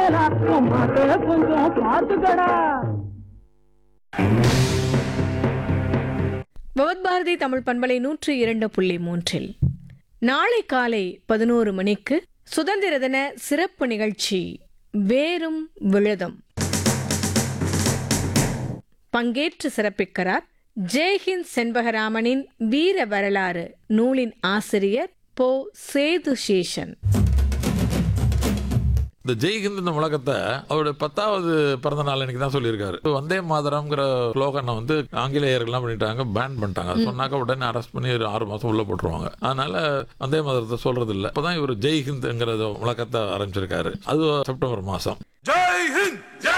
பயலா உன் மாட்ட கொஞ்சம் பார்த்துக்கடா பவத்பாரதி தமிழ் பண்பலை நூற்றி இரண்டு புள்ளி மூன்றில் நாளை காலை பதினோரு மணிக்கு சுதந்திர தின சிறப்பு நிகழ்ச்சி வேரும் விழுதும் பங்கேற்று சிறப்பிக்கிறார் ஜெய்ஹிந்த் செண்பகராமனின் வீர வரலாறு நூலின் ஆசிரியர் போ சேது சேஷன் இந்த ஜெய்ஹிந்த் இந்த முழக்கத்தை அவருடைய பத்தாவது பிறந்த நாள் அன்னைக்கு தான் சொல்லியிருக்காரு வந்தே மாதரம்ங்கிற ஸ்லோகனை வந்து ஆங்கிலேயர்கள்லாம் பண்ணிட்டாங்க பேன் பண்ணிட்டாங்க அது சொன்னாக்க உடனே அரெஸ்ட் பண்ணி ஒரு ஆறு மாசம் உள்ள போட்டுருவாங்க அதனால வந்தே மாதரத்தை சொல்றது இல்ல இப்பதான் இவர் ஜெய்ஹிந்த்ங்கிற முழக்கத்தை ஆரம்பிச்சிருக்காரு அது செப்டம்பர் மாசம் ஜெய் ஹிந்த்